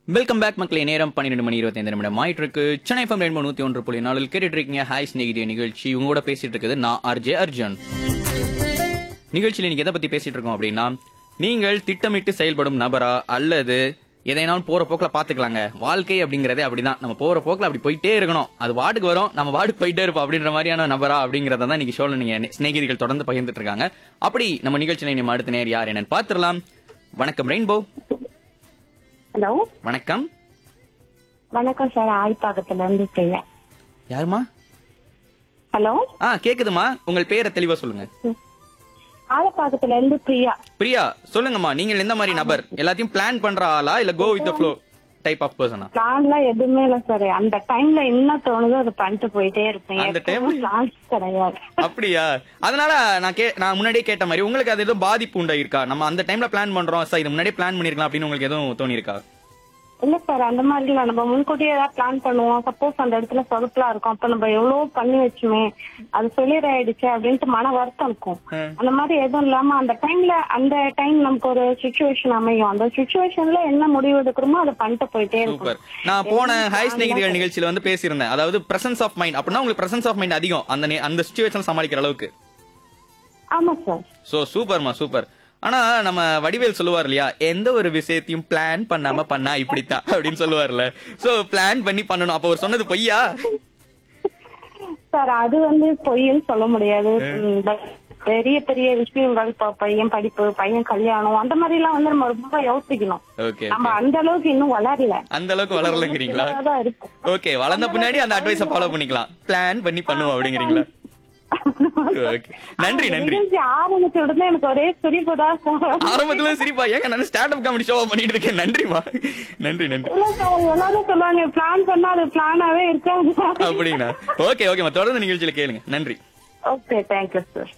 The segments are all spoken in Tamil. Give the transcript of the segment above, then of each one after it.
வெல்கம் பேக் மக்களே நேரம் பன்னிரெண்டு மணி இருபத்தைந்து நிமிடம் ஆயிட்டு இருக்கு சென்னை ஃபம் ரெண்டு நூத்தி ஒன்று புள்ளி நாலில் கேட்டுட்டு இருக்கீங்க ஹாய் ஸ்நேகிதிய நிகழ்ச்சி உங்க கூட பேசிட்டு இருக்குது நான் ஆர்ஜே அர்ஜுன் நிகழ்ச்சியில நீங்க எதை பத்தி பேசிட்டு இருக்கோம் அப்படின்னா நீங்கள் திட்டமிட்டு செயல்படும் நபரா அல்லது எதைனாலும் போற போக்குல பாத்துக்கலாங்க வாழ்க்கை அப்படிங்கறதே அப்படிதான் நம்ம போற போக்குல அப்படி போயிட்டே இருக்கணும் அது வார்டுக்கு வரும் நம்ம வார்டுக்கு போயிட்டே இருப்போம் அப்படின்ற மாதிரியான நபரா அப்படிங்கறத தான் இன்னைக்கு ஷோல நீங்க சிநேகிதிகள் தொடர்ந்து பகிர்ந்துட்டு இருக்காங்க அப்படி நம்ம நிகழ்ச்சியில நம்ம அடுத்த நேர் யார் என்னன்னு பாத்துடலாம் வணக்கம் ரெயின்போ ஹலோ வணக்கம் வணக்கம் சார் ஆய்ப்பாக்கத்துல இருந்து பிரியா யாருமா ஹலோ ஆ கேக்குதுமா உங்கள் பேரை தெளிவா சொல்லுங்க ஆலப்பாக்கத்துல இருந்து பிரியா பிரியா சொல்லுங்கம்மா நீங்கள் எந்த மாதிரி நபர் எல்லாத்தையும் பிளான் பண்ற ஆளா இல்ல go with flow type of persona பிளான்லாம் எதுவுமே இல்ல சார் அந்த டைம்ல என்ன தோணுதோ அதை பண்ணிட்டு போயிட்டே இருப்பேன் அந்த எப்பவும் பிளான்ஸ் கிடையாது அப்படியா அதனால நான் கே நான் முன்னாடியே கேட்ட மாதிரி உங்களுக்கு அது எதுவும் பாதிப்பு உண்டாயிருக்கா நம்ம அந்த டைம்ல பிளான் பண்றோம் சார் இது முன்னாடியே பிளான் பண்ணிருக்கலாம் அப்படின்னு உங்களுக்கு எதுவும் தோணியிருக்கா இல்ல சார் அந்த மாதிரி இல்ல நம்ம முன்கூட்டியே ஏதாவது பிளான் பண்ணுவோம் சப்போஸ் அந்த இடத்துல சொதப்பலா இருக்கும் அப்ப நம்ம எவ்வளவு பண்ணி வச்சுமே அது ஃபெயிலியர் ஆயிடுச்சு அப்படின்ட்டு மன வருத்தம் இருக்கும் ம். அந்த மாதிரி எதுவும் இல்லாம அந்த டைம்ல அந்த டைம் நமக்கு ஒரு சுச்சுவேஷன் அமையும் அந்த சுச்சுவேஷன்ல என்ன முடிவு எடுக்கிறோமோ அதை பண்ணிட்டு போயிட்டே சூப்பர் இருக்கும் நான் போன ஹாய் ஸ்நேகிதிகள் நிகழ்ச்சியில வந்து பேசியிருந்தேன் அதாவது பிரசன்ஸ் ஆஃப் மைண்ட் அப்படின்னா உங்களுக்கு பிரசன்ஸ் ஆஃப் மைண்ட் அதிகம் அந்த நே- அந்த சுச்சுவேஷன் சமாளிக்கிற அளவுக்கு ஆமா சார் சோ சூப்பர்மா சூப்பர் ஆனா நம்ம வடிவேல் சொல்லுவார் இல்லையா எந்த ஒரு விஷயத்தையும் பிளான் பண்ணாம பண்ணா இப்படித்தான் அப்படின்னு சொல்லுவார்ல சோ பிளான் பண்ணி பண்ணணும் அப்ப அவர் சொன்னது பொய்யா சார் அது வந்து பொய்ன்னு சொல்ல முடியாது ம், but பெரிய பெரிய விஷயங்கள் இப்ப பையன் படிப்பு பையன் கல்யாணம் அந்த மாதிரி எல்லாம் வந்து நம்ம ரொம்ப யோசிக்கணும் ஓகே நம்ம அந்த அளவுக்கு இன்னும் வளரல அந்த அளவுக்கு வளரலங்கிறீங்களா தான் இருக்கு ஓகே வளர்ந்த பின்னாடி அந்த அட்வைஸ ஃபாலோ பண்ணிக்கலாம் பிளான் பண்ணி பண்ணுவோம் அப்படிங்கிறீங்களா ஓகே நன்றி நன்றி நிகழ்ச்சி ஆரம்பிச்ச உடனே எனக்கு ஒரே சிரிப்பு தான் சார் ஆரம்பத்துல சிரிப்பா ஏங்க நான் ஸ்டாண்ட் அப் காமெடி ஷோவா பண்ணிட்டு இருக்கேன் நன்றிமா நன்றி நன்றி இல்ல சார் எல்லாரும் சொல்லுவாங்க பிளான் பண்ணா அது பிளானாவே இருக்காது அப்படிங்களா ஓகே ஓகேமா தொடர்ந்து நிகழ்ச்சியில கேளுங்க நன்றி ஓகே தேங்க்யூ சார்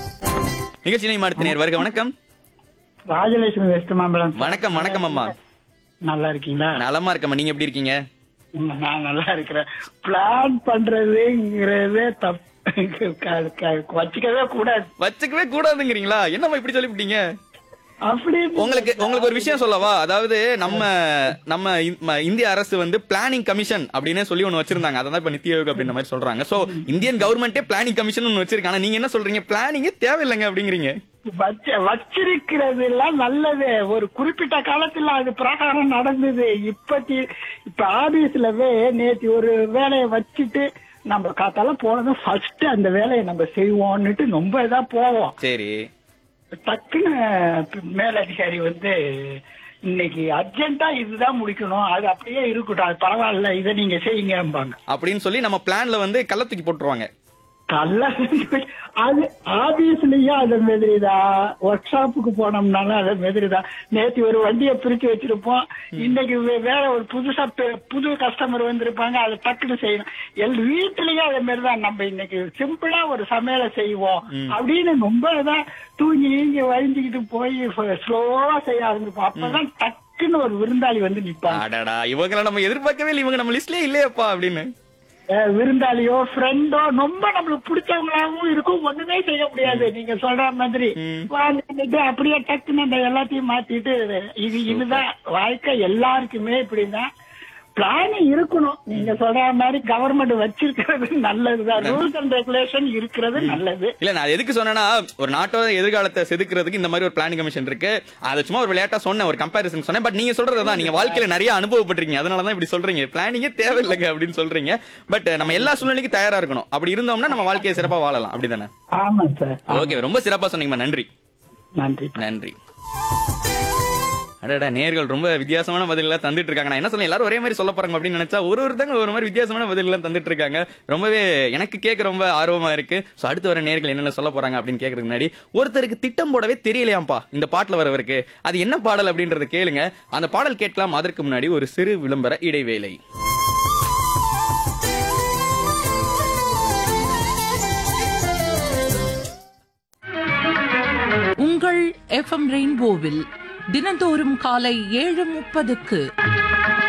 நிகழ்ச்சி அடுத்த நேர் வருக வணக்கம் ராஜலட்சுமி வெஸ்ட் மாம்பலம் வணக்கம் வணக்கம் அம்மா நல்லா இருக்கீங்களா நலமா இருக்கம்மா நீங்க எப்படி இருக்கீங்க ம், நான் நல்லா இருக்கிறேன் பிளான் பண்றதுங்கிறதே தப்பு க- க- வச்சுக்கவே கூடாது வச்சுக்கவே கூடாதுங்கிறீங்களா என்னம்மா இப்படி சொல்லிவிட்டீங்க அப்படி உங்களுக்கு உங்களுக்கு ஒரு விஷயம் சொல்லவா அதாவது நம்ம நம்ம இ- ம- இந்திய அரசு வந்து பிளானிங் கமிஷன் அப்படின்னு சொல்லி ஒன்னு வச்சிருந்தாங்க அதான் இப்ப நித்தி ஆயோக் அப்படின்ற மாதிரி சொல்றாங்க சோ இந்தியன் கவர்மெண்டே பிளானிங் கமிஷன் ஒன்னு வச்சிருக்காங்க ஆனா நீங்க என்ன சொல்றீங்க பிளானிங்கே தேவையில்லைங்க அப்படிங்கிறீங்க வச்ச வச்சிருக்கிறது எல்லாம் நல்லது ஒரு குறிப்பிட்ட காலத்துல அது பிரகாரம் நடந்தது இப்பத்தி இப்ப ஆபீஸ்லவே நேத்து ஒரு வேலையை வச்சுட்டு நம்ம காத்தால போனதும் ஃபர்ஸ்ட் அந்த வேலையை நம்ம செய்வோம்னுட்டு ரொம்ப இதா போவோம் சரி டக்குன்னு மேலதிகாரி வந்து இன்னைக்கு அர்ஜென்ட்டா இதுதான் முடிக்கணும் அது அப்படியே இருக்கட்டும் அது பரவாயில்ல இதை நீங்க செய்யுங்கம்பாங்க அப்படின்னு சொல்லி நம்ம பிளான்ல வந்து கள்ள தூக்கி போட்டுருவாங்க கல்ல அது ஆபீஸ்லயும் அது மாதிரிதான் ஒர்க் ஷாப்புக்கு போனோம்னாலும் அது மாதிரிதான் நேத்து ஒரு வண்டியை பிரிச்சு வச்சிருப்போம் இன்னைக்கு வே- வேற ஒரு புதுசா பெ- புது கஸ்டமர் வந்திருப்பாங்க அதை டக்குன்னு செய்யணும் எல் வீட்டுலயும் அதே மாதிரிதான் நம்ம இன்னைக்கு சிம்பிளா ஒரு சமையலை செய்வோம் அப்படின்னு ரொம்ப இதான் தூங்கி நீங்கி வழிஞ்சுக்கிட்டு போய் ஸ்லோவா செய்ய ஆரம்பிப்போம் அப்பதான் டக்குன்னு ஒரு விருந்தாளி வந்து நிப்பாங்க அடடா இவங்களை நம்ம எதிர்பார்க்கவே இல்லை இவங்க நம்ம லிஸ்ட்லயே இல்லையப்பா அப்படின்னு அஹ் விருந்தாளியோ ஃப்ரெண்டோ ரொம்ப நம்மளுக்கு பிடிச்சவங்களாவும் இருக்கும் ஒண்ணுமே செய்ய முடியாது நீங்க சொல்ற மாதிரி வாங்கிட்டு அப்படியே டக்குன்னு அந்த எல்லாத்தையும் மாத்திட்டு இது இதுதான் வாழ்க்கை எல்லாருக்குமே இப்படிதான் பிளான் இருக்கணும் நீங்க சொல்ற மாதிரி கவர்மெண்ட் வச்சிருக்கிறது நல்லதுதான் ரூல்ஸ் அண்ட் ரெகுலேஷன் இருக்கிறது நல்லது இல்ல நான் எதுக்கு சொன்னேன்னா ஒரு நாட்டோட எதிர்காலத்தை செதுக்கிறதுக்கு இந்த மாதிரி ஒரு பிளானிங் கமிஷன் இருக்கு அதை சும்மா ஒரு விளையாட்டா சொன்னேன் ஒரு கம்பாரிசன் சொன்னேன் பட் நீங்க சொல்றதுதான் நீங்க வாழ்க்கையில நிறைய அனுபவப்பட்டிருக்கீங்க அதனாலதான் இப்படி சொல்றீங்க பிளானிங்கே தேவையில்லைங்க அப்படின்னு சொல்றீங்க பட் நம்ம எல்லா சூழ்நிலைக்கும் தயாரா இருக்கணும் அப்படி இருந்தோம்னா நம்ம வாழ்க்கையை சிறப்பா வாழலாம் அப்படிதானே ஆமா சார் ஓகே ரொம்ப சிறப்பா சொன்னீங்கம்மா நன்றி நன்றி நன்றி அடடா நேர்கள் ரொம்ப வித்தியாசமான பதில்களை தந்துட்டு இருக்காங்க நான் என்ன சொல்ல எல்லாரும் ஒரே மாதிரி சொல்ல போறாங்க அப்படின்னு நினைச்சா ஒரு ஒருத்தங்க ஒரு மாதிரி வித்தியாசமான பதில்களை தந்துட்டு இருக்காங்க ரொம்பவே எனக்கு கேட்க ரொம்ப ஆர்வமா இருக்கு சோ அடுத்து வர நேர்கள் என்னென்ன சொல்ல போறாங்க அப்படின்னு கேட்கறதுக்கு முன்னாடி ஒருத்தருக்கு திட்டம் போடவே தெரியலையாம்பா இந்த பாட்டுல வரவருக்கு அது என்ன பாடல் அப்படின்றத கேளுங்க அந்த பாடல் கேட்கலாம் அதற்கு முன்னாடி ஒரு சிறு விளம்பர இடைவேளை உங்கள் எஃப்எம் ரெயின்போவில் தினந்தோறும் காலை ஏழு முப்பதுக்கு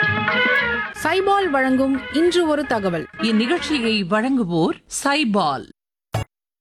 சைபால் வழங்கும் இன்று ஒரு தகவல் இந்நிகழ்ச்சியை வழங்குவோர் சைபால்